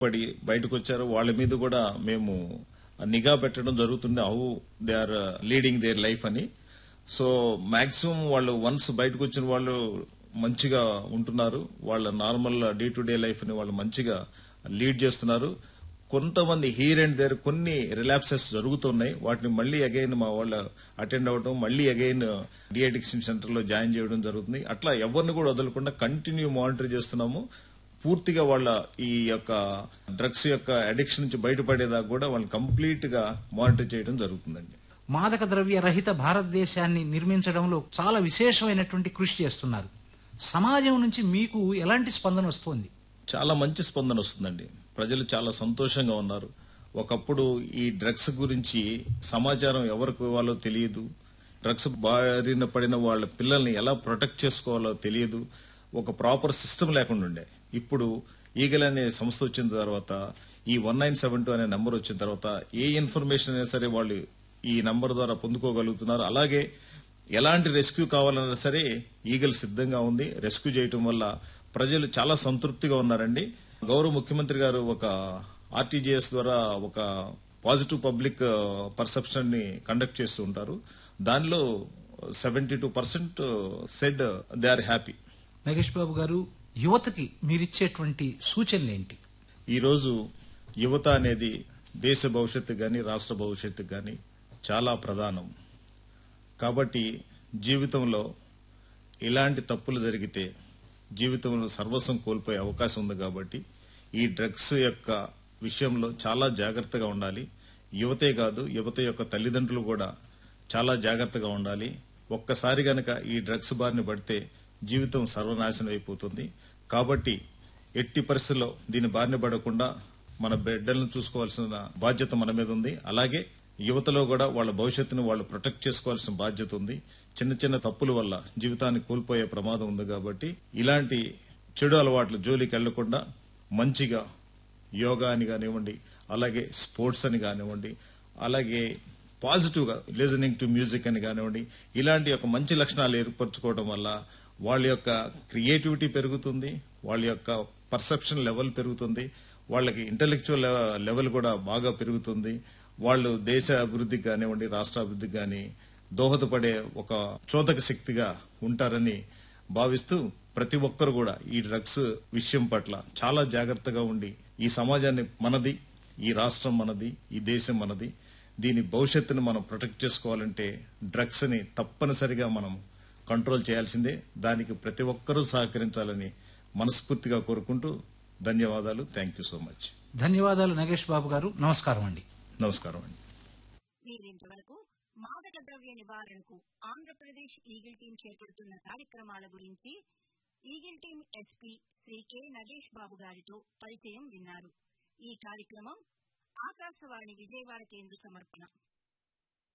పడి బయటకు వచ్చారో వాళ్ళ మీద కూడా మేము నిఘా పెట్టడం జరుగుతుంది how they are leading their life అని సో మాక్సిమం వాళ్ళు వన్స్ బయటకు వచ్చిన వాళ్ళు మంచిగా ఉంటున్నారు వాళ్ళ normal day to day life ని వాళ్ళు మంచిగా లీడ్ చేస్తున్నారు కొంతమంది హీర్ అండ్ దేర్ కొన్ని రిలాప్సెస్ జరుగుతున్నాయి వాటిని మళ్ళీ అగైన్ మా వాళ్ళు అటెండ్ అవ్వడం మళ్ళీ అగైన్ డిఅడిక్షన్ సెంటర్ లో జాయిన్ చేయడం జరుగుతుంది అట్లా ఎవరిని కూడా వదలకుండా కంటిన్యూ మానిటర్ చేస్తున్నాము పూర్తిగా వాళ్ళ ఈ యొక్క డ్రగ్స్ యొక్క అడిక్షన్ నుంచి బయటపడేదాకా కూడా వాళ్ళని కంప్లీట్ గా మానిటర్ చేయడం జరుగుతుందండి మాదక ద్రవ్య రహిత భారతదేశాన్ని నిర్మించడంలో చాలా విశేషమైనటువంటి కృషి చేస్తున్నారు సమాజం నుంచి మీకు ఎలాంటి స్పందన వస్తుంది చాలా మంచి స్పందన వస్తుందండి ప్రజలు చాలా సంతోషంగా ఉన్నారు ఒకప్పుడు ఈ డ్రగ్స్ గురించి సమాచారం ఎవరికి ఇవ్వాలో తెలియదు డ్రగ్స్ బారిన పడిన వాళ్ళ పిల్లల్ని ఎలా ప్రొటెక్ట్ చేసుకోవాలో తెలియదు ఒక ప్రాపర్ సిస్టమ్ లేకుండా ఉండే ఇప్పుడు ఈగల్ అనే సంస్థ వచ్చిన తర్వాత ఈ వన్ నైన్ సెవెన్ టూ అనే నెంబర్ వచ్చిన తర్వాత ఏ ఇన్ఫర్మేషన్ అయినా సరే వాళ్ళు ఈ నంబర్ ద్వారా పొందుకోగలుగుతున్నారు అలాగే ఎలాంటి రెస్క్యూ కావాలన్నా సరే ఈగల్ సిద్ధంగా ఉంది రెస్క్యూ చేయటం వల్ల ప్రజలు చాలా సంతృప్తిగా ఉన్నారండి గౌరవ ముఖ్యమంత్రి గారు ఒక ఆర్టీజీఎస్ ద్వారా ఒక పాజిటివ్ పబ్లిక్ పర్సెప్షన్ ని కండక్ట్ చేస్తూ ఉంటారు దానిలో seventy two percent said they are happy Nagesh Babu గారు యువతకి మీరిచ్చేటువంటి సూచనలు ఏంటి ఈరోజు యువత అనేది దేశ భవిష్యత్తు గాని రాష్ట్ర భవిష్యత్తు గాని చాలా ప్రధానం కాబట్టి జీవితంలో ఇలాంటి తప్పులు జరిగితే జీవితంలో సర్వస్వం కోల్పోయే అవకాశం ఉంది కాబట్టి ఈ డ్రగ్స్ యొక్క విషయంలో చాలా జాగ్రత్తగా ఉండాలి యువతే కాదు యువత యొక్క తల్లిదండ్రులు కూడా చాలా జాగ్రత్తగా ఉండాలి ఒక్కసారి గనక ఈ డ్రగ్స్ బారిన పడితే జీవితం సర్వనాశనం అయిపోతుంది కాబట్టి ఎట్టి పరిస్థితుల్లో దీని బారిన పడకుండా మన బిడ్డలను చూసుకోవాల్సిన బాధ్యత మన మీద ఉంది అలాగే యువతలో కూడా వాళ్ళ భవిష్యత్తును వాళ్ళు ప్రొటెక్ట్ చేసుకోవాల్సిన బాధ్యత ఉంది చిన్న చిన్న తప్పుల వల్ల జీవితాన్ని కోల్పోయే ప్రమాదం ఉంది కాబట్టి ఇలాంటి చెడు అలవాట్ల జోలికి వెళ్లకుండా మంచిగా యోగా అని కానివ్వండి అలాగే స్పోర్ట్స్ అని కానివ్వండి అలాగే పాజిటివ్ గా లిజనింగ్ టు మ్యూజిక్ అని కానివ్వండి ఇలాంటి ఒక మంచి లక్షణాలు ఏర్పరచుకోవడం వల్ల వాళ్ళ యొక్క క్రియేటివిటీ పెరుగుతుంది వాళ్ళ యొక్క పర్సెప్షన్ లెవెల్ పెరుగుతుంది వాళ్ళకి ఇంటలెక్చువల్ లెవెల్ కూడా బాగా పెరుగుతుంది వాళ్ళు దేశ అభివృద్ధికి కానివ్వండి రాష్ట్ర అభివృద్ధికి కానీ దోహదపడే ఒక చోదక శక్తిగా ఉంటారని భావిస్తూ ప్రతి ఒక్కరు కూడా ఈ డ్రగ్స్ విషయం పట్ల చాలా జాగ్రత్తగా ఉండి ఈ సమాజాన్ని మనది ఈ రాష్ట్రం మనది ఈ దేశం మనది దీని భవిష్యత్తును మనం ప్రొటెక్ట్ చేసుకోవాలంటే డ్రగ్స్ ని తప్పనిసరిగా మనం కంట్రోల్ చేయాల్సిందే దానికి ప్రతి ఒక్కరూ సహకరించాలని మనస్ఫూర్తిగా కోరుకుంటూ ధన్యవాదాలు థ్యాంక్ యూ సో మచ్ ధన్యవాదాలు నగేష్ బాబు గారు నమస్కారం అండి నమస్కారం అండి మీరింతవరకు మాదక ద్రవ్య నివారణకు ఆంధ్రప్రదేశ్ ఈగిల్ టీం చేపడుతున్న కార్యక్రమాల గురించి eagle team SP Shri K Nagesh Babu గారితో పరిచయం విన్నారు ఈ కార్యక్రమం ఆకాశవాణి విజయవాడ కేంద్ర సమర్పణ